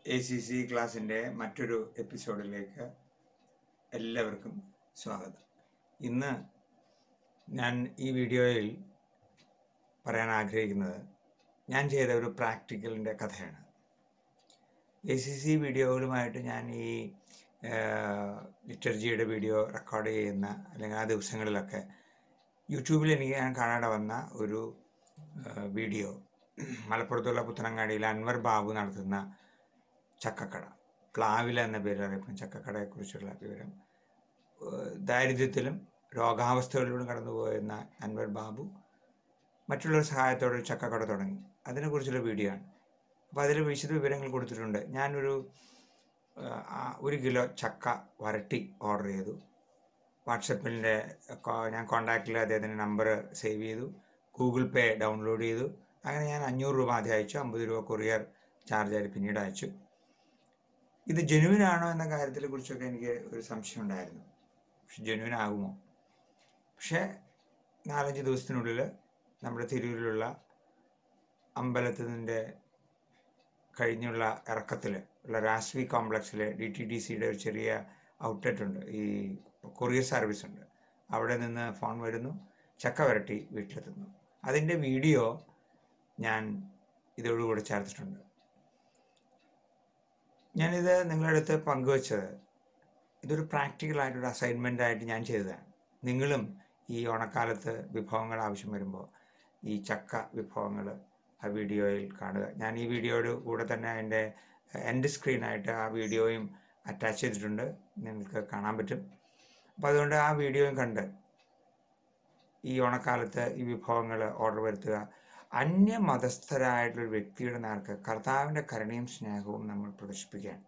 A C C ക്ലാസ്സിൻ്റെ മറ്റൊരു എപ്പിസോഡിലേക്ക് എല്ലാവർക്കും സ്വാഗതം ഇന്ന് ഞാൻ ഈ വീഡിയോയിൽ പറയാൻ ആഗ്രഹിക്കുന്നത് ഞാൻ ചെയ്ത ഒരു പ്രാക്ടിക്കലിൻ്റെ കഥയാണ് എ സി സി വീഡിയോകളുമായിട്ട് ഞാൻ ഈ ലിറ്റർജിയുടെ വീഡിയോ റെക്കോർഡ് ചെയ്യുന്ന അല്ലെങ്കിൽ ആ ദിവസങ്ങളിലൊക്കെ യൂട്യൂബിൽ എനിക്ക് ഞാൻ കാണാതെ വന്ന ഒരു വീഡിയോ മലപ്പുറത്തുള്ള പുത്തനങ്ങാടിയിൽ അൻവർ ബാബു നടത്തുന്ന ചക്കക്കട പ്ലാവില എന്ന പേരിൽ അറിയപ്പെടുന്ന ചക്കക്കടയെക്കുറിച്ചുള്ള വിവരം ദാരിദ്ര്യത്തിലും രോഗാവസ്ഥകളിലൂടെ കടന്നുപോയിരുന്ന അൻവർ ബാബു മറ്റുള്ളവർ സഹായത്തോടെ ഒരു ചക്കക്കട തുടങ്ങി അതിനെക്കുറിച്ചുള്ള വീഡിയോ ആണ് അപ്പോൾ അതിൽ വിശദ വിവരങ്ങൾ കൊടുത്തിട്ടുണ്ട് ഞാനൊരു ഒരു കിലോ ചക്ക വരട്ടി ഓർഡർ ചെയ്തു വാട്സപ്പിൻ്റെ ഞാൻ കോണ്ടാക്റ്റിൽ അദ്ദേഹത്തിൻ്റെ നമ്പർ സേവ് ചെയ്തു ഗൂഗിൾ പേ ഡൗൺലോഡ് ചെയ്തു അങ്ങനെ ഞാൻ അഞ്ഞൂറ് രൂപ ആദ്യം അയച്ചു അമ്പത് രൂപ കൊറിയർ ചാർജ് ആയിട്ട് പിന്നീട് അയച്ചു ഇത് ജെനുവിൻ ആണോ എന്ന കാര്യത്തെ കുറിച്ചൊക്കെ എനിക്ക് ഒരു സംശയം ഉണ്ടായിരുന്നു പക്ഷെ ജെനുവിൻ ആകുമോ പക്ഷേ നാലഞ്ച് ദിവസത്തിനുള്ളിൽ നമ്മുടെ തിരൂരിലുള്ള അമ്പലത്തിൻ്റെ കഴിഞ്ഞുള്ള ഇറക്കത്തിൽ ഉള്ള രാഷ്ട്രീയ കോംപ്ലക്സിൽ ഡി ടി ഡി സിയുടെ ഒരു ചെറിയ ഔട്ട്ലെറ്റ് ഉണ്ട് ഈ കൊറിയർ സർവീസ് ഉണ്ട് അവിടെ നിന്ന് ഫോൺ വരുന്നു ചക്ക വരട്ടി വീട്ടിലെത്തുന്നു അതിൻ്റെ വീഡിയോ ഞാൻ ഇതോടുകൂടി ചേർത്തിട്ടുണ്ട് ഞാനിത് നിങ്ങളുടെ അടുത്ത് പങ്കുവച്ചത് ഇതൊരു പ്രാക്ടിക്കലായിട്ടൊരു അസൈൻമെൻ്റ് ആയിട്ട് ഞാൻ ചെയ്തതാണ് നിങ്ങളും ഈ ഓണക്കാലത്ത് വിഭവങ്ങൾ ആവശ്യം വരുമ്പോൾ ഈ ചക്ക വിഭവങ്ങൾ ആ വീഡിയോയിൽ കാണുക ഞാൻ ഈ വീഡിയോയുടെ കൂടെ തന്നെ അതിൻ്റെ എൻ്റെ സ്ക്രീനായിട്ട് ആ വീഡിയോയും അറ്റാച്ച് ചെയ്തിട്ടുണ്ട് നിങ്ങൾക്ക് കാണാൻ പറ്റും അപ്പോൾ അതുകൊണ്ട് ആ വീഡിയോയും കണ്ട് ഈ ഓണക്കാലത്ത് ഈ വിഭവങ്ങൾ ഓർഡർ വരുത്തുക അന്യമതസ്ഥരായിട്ടുള്ള വ്യക്തിയുടെ നേർക്ക് കർത്താവിൻ്റെ കരുണയും സ്നേഹവും നമ്മൾ പ്രദർശിപ്പിക്കുകയാണ്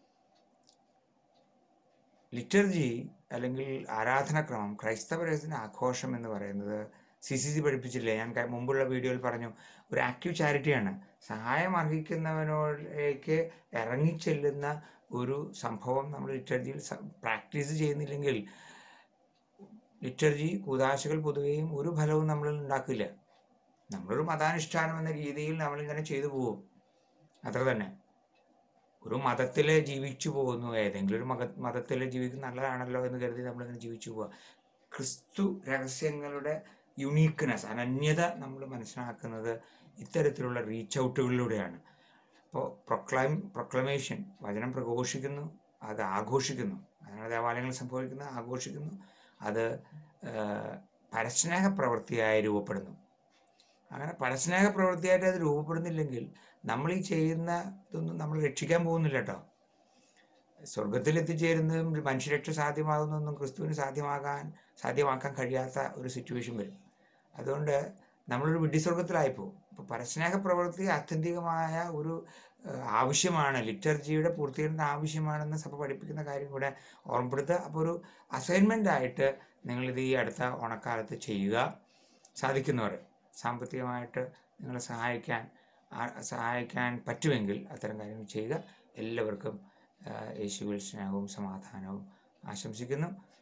ലിറ്റർജി അല്ലെങ്കിൽ ആരാധനാക്രമം ക്രൈസ്തവരസിൻ്റെ ആഘോഷം എന്ന് പറയുന്നത് സി സി സി പഠിപ്പിച്ചില്ലേ ഞാൻ മുമ്പുള്ള വീഡിയോയിൽ പറഞ്ഞു ഒരു ആക്റ്റീവ് ചാരിറ്റിയാണ് സഹായം അർഹിക്കുന്നവനോടേക്ക് ഇറങ്ങിച്ചെല്ലുന്ന ഒരു സംഭവം നമ്മൾ ലിറ്റർജിയിൽ പ്രാക്ടീസ് ചെയ്യുന്നില്ലെങ്കിൽ ലിറ്റർജി കൂതാശകൾ പൊതുവെയും ഒരു ഫലവും നമ്മൾ ഉണ്ടാക്കില്ല നമ്മളൊരു മതാനുഷ്ഠാനം എന്ന രീതിയിൽ നമ്മളിങ്ങനെ ചെയ്തു പോകും അത്ര തന്നെ ഒരു മതത്തിൽ ജീവിച്ചു പോകുന്നു ഏതെങ്കിലും ഒരു മത മതത്തിൽ ജീവിക്കുന്ന നല്ലതാണല്ലോ എന്ന് കരുതി നമ്മളിങ്ങനെ ജീവിച്ചു പോവുക ക്രിസ്തു രഹസ്യങ്ങളുടെ യുണീക്ക്നെസ് അനന്യത നമ്മൾ മനസ്സിലാക്കുന്നത് ഇത്തരത്തിലുള്ള റീച്ച് ഔട്ടുകളിലൂടെയാണ് അപ്പോൾ പ്രൊക്ലൈം പ്രൊക്ലമേഷൻ വചനം പ്രഘോഷിക്കുന്നു അത് ആഘോഷിക്കുന്നു അതിനാണ് ദേവാലയങ്ങൾ സംഭവിക്കുന്നത് ആഘോഷിക്കുന്നു അത് പരസ്നേഹ പ്രവൃത്തിയായി രൂപപ്പെടുന്നു അങ്ങനെ പരസ്നേഹ പ്രവൃത്തിയായിട്ട് അത് രൂപപ്പെടുന്നില്ലെങ്കിൽ നമ്മൾ ഈ ചെയ്യുന്ന ഇതൊന്നും നമ്മൾ രക്ഷിക്കാൻ പോകുന്നില്ല കേട്ടോ സ്വർഗത്തിൽ എത്തിച്ചേരുന്നതും മനുഷ്യരക്ഷ സാധ്യമാകുന്നതൊന്നും ക്രിസ്തുവിന് സാധ്യമാകാൻ സാധ്യമാക്കാൻ കഴിയാത്ത ഒരു സിറ്റുവേഷൻ വരും അതുകൊണ്ട് നമ്മളൊരു വിഡ്ഢിസ്വർഗത്തിലായിപ്പോവും അപ്പോൾ പരസ്നേഹ പ്രവൃത്തി ആത്യന്തികമായ ഒരു ആവശ്യമാണ് ലിറ്റർജിയുടെ പൂർത്തീകരണ ആവശ്യമാണെന്ന് സഭ പഠിപ്പിക്കുന്ന കാര്യം കൂടെ ഓർമ്മപ്പെടുത്തുക അപ്പോൾ ഒരു അസൈൻമെൻ്റ് ആയിട്ട് നിങ്ങളിത് ഈ അടുത്ത ഓണക്കാലത്ത് ചെയ്യുക സാധിക്കുന്നവർ സാമ്പത്തികമായിട്ട് നിങ്ങളെ സഹായിക്കാൻ സഹായിക്കാൻ പറ്റുമെങ്കിൽ അത്തരം കാര്യങ്ങൾ ചെയ്യുക എല്ലാവർക്കും യേശുവിൽ സ്നേഹവും സമാധാനവും ആശംസിക്കുന്നു